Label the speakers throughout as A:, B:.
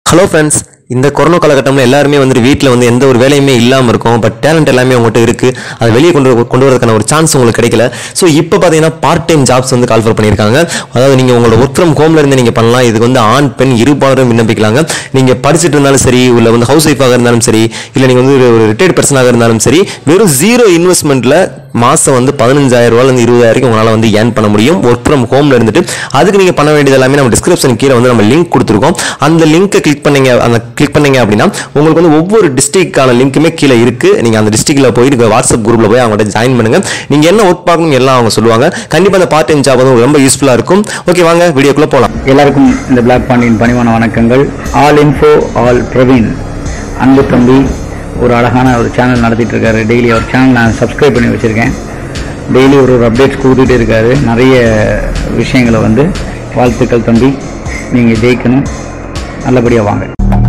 A: hello friends இந்த corona காலகட்டம்ல எல்லாருமே வந்துட்டு வீட்டில் வந்து எந்த ஒரு வேலையுமே இல்லாமல் இருக்கும் பட் டேலண்ட் எல்லாமே உங்கள்கிட்ட இருக்குது அதை வெளியே கொண்டு வர- கொண்டு வரதுக்கான ஒரு சான்ஸ் உங்களுக்கு கிடைக்கல ஸோ இப்போ பார்த்தீங்கன்னா பார்ட் டைம் ஜாப்ஸ் வந்து கால்ஃபர் பண்ணியிருக்காங்க அதாவது நீங்கள் உங்களோட ஒர்க் ஃப்ரம் ஹோம்ல இருந்து நீங்கள் பண்ணலாம் இதுக்கு வந்து ஆண் பெண் இருபாலரும் விண்ணப்பிக்கலாங்க நீங்கள் படிச்சுட்டு இருந்தாலும் சரி இல்லை வந்து ஹவுஸ் ஒய்ஃபாக இருந்தாலும் சரி இல்லை நீங்கள் வந்து ஒரு ரிட்டையர்ட் பர்சனாக இருந்தாலும் சரி வெறும் ஜீரோ இன்வெஸ்ட்மெண்ட்டில் மாதம் வந்து பதினஞ்சாயிரம் ரூபாயிலிருந்து இருபதாயிரம் உங்களால் வந்து ஏர்ன் பண்ண முடியும் ஒர்க் ஃப்ரம் ஹோம்ல இருந்துட்டு அதுக்கு நீங்கள் பண்ண வேண்டியது எல்லாமே நம்ம டிஸ்கிரிப்ஷன் கீழே வந்து நம்ம லிங்க் கொடுத்துருக்கோம் அந்த லிங்க்கை கிளிக் பண்ணீங்க அந்த கிளிக் பண்ணீங்க அப்படின்னா உங்களுக்கு வந்து ஒவ்வொரு டிஸ்ட்ரிக்டான லிங்க்குமே கீழே இருக்கு நீங்கள் அந்த டிஸ்ட்ரிக்ட்ல போய் நீங்க வாட்ஸ்அப் குரூப்ல போய் அவங்கள்ட்ட ஜாயின் பண்ணுங்க நீங்க என்ன ஒர்க் பார்க்கணும் எல்லாம் அவங்க சொல்லுவாங்க கண்டிப்பாக அந்த பார்ட் டைம் ஜாப் வந்து உங்களுக்கு ரொம்ப யூஸ்ஃபுல்லாக இருக்கும் ஓகே வாங்க வீடியோக்குள்ள போகலாம்
B: எல்லாருக்கும் இந்த பிளாக் பாண்டியின் பணிவான வணக்கங்கள் ஆல் இன்ஃபோ ஆல் பிரவீன் அன்பு தம்பி ஒரு அழகான ஒரு சேனல் நடத்திட்டு இருக்காரு டெய்லி அவர் சேனல் நான் சப்ஸ்கிரைப் பண்ணி வச்சுருக்கேன் டெய்லி ஒரு ஒரு அப்டேட்ஸ் கொடுத்துட்டே இருக்காரு நிறைய விஷயங்களை வந்து வாழ்த்துக்கள் தம்பி நீங்கள் ஜெயிக்கணும் நல்லபடியாக வாங்க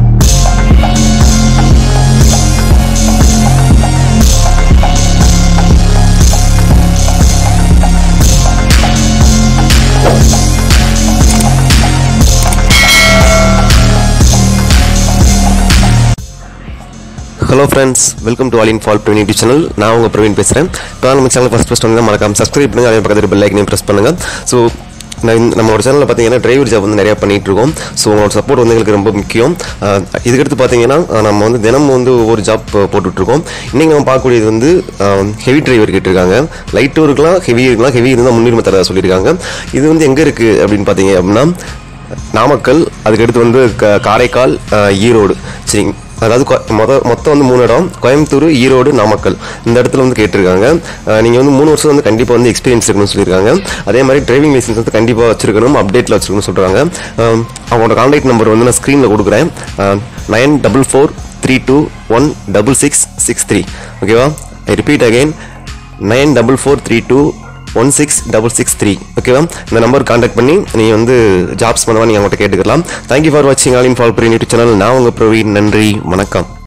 A: hello friends welcome to all in all Praveen YouTube channel நான் உங்கள் பிரவீன் பேசுகிறேன் இப்போ நம்ம சேனல் ஃபஸ்ட் ஃபஸ்ட் வந்து மறக்காம சப்ஸ்கிரைப் பண்ணுங்க அதே பக்கத்தில் பெல் ஐக்கனையும் ப்ரெஸ் பண்ணுங்கள் ஸோ நான் இந்த- நம்மளோட சேனலில் பார்த்தீங்கன்னா டிரைவர் ஜாப் வந்து நிறையா பண்ணிட்டு இருக்கோம் ஸோ உங்களோட சப்போர்ட் வந்து எங்களுக்கு ரொம்ப முக்கியம் அஹ் இதுக்கடுத்து பார்த்தீங்கன்னா அஹ் நம்ம வந்து தினமும் வந்து ஒவ்வொரு ஜாப் போட்டுட்ருக்கோம் இன்றைக்கி நம்ம பார்க்கக்கூடியது வந்து ஹெவி டிரைவர் கேட்டிருக்காங்க லைட் இருக்கலாம் ஹெவி இருக்கலாம் ஹெவி இருந்தால் முன்னுரிமை தர சொல்லியிருக்காங்க இது வந்து எங்கே இருக்குது அப்படின்னு பார்த்தீங்க அப்படின்னா நாமக்கல் அதுக்கடுத்து வந்து க- காரைக்கால் அஹ் ஈரோடு சரிங்க அதாவது கொ- மொத மொத்தம் வந்து மூணு இடம் கோயம்புத்தூர் ஈரோடு நாமக்கல் இந்த இடத்துல வந்து கேட்டிருக்காங்க நீங்கள் வந்து மூணு வருஷம் வந்து கண்டிப்பாக வந்து எக்ஸ்பீரியன்ஸ் இருக்கணும்னு சொல்லியிருக்காங்க அதே மாதிரி டிரைவிங் லைசன்ஸ் வந்து கண்டிப்பாக வச்சிருக்கணும் அப்டேட்டில் வச்சிருக்கணும்னு சொல்கிறாங்க அவங்களோட கான்டாக்ட் நம்பர் வந்து நான் ஸ்க்ரீனில் கொடுக்குறேன் nine double four three two one double six six three ஓகேவா I repeat again nine double four three two one six double six three ஓகேவா இந்த நம்பர் காண்டாக்ட் பண்ணி நீங்கள் வந்து ஜாப்ஸ் பண்ணவா நீங்கள் அவங்கள்ட்ட கேட்டுக்கலாம் தேங்க்யூ ஃபார் வாட்சிங் all in all Praveen YouTube channel நான் உங்கள் பிரவீன் நன்றி வணக்கம்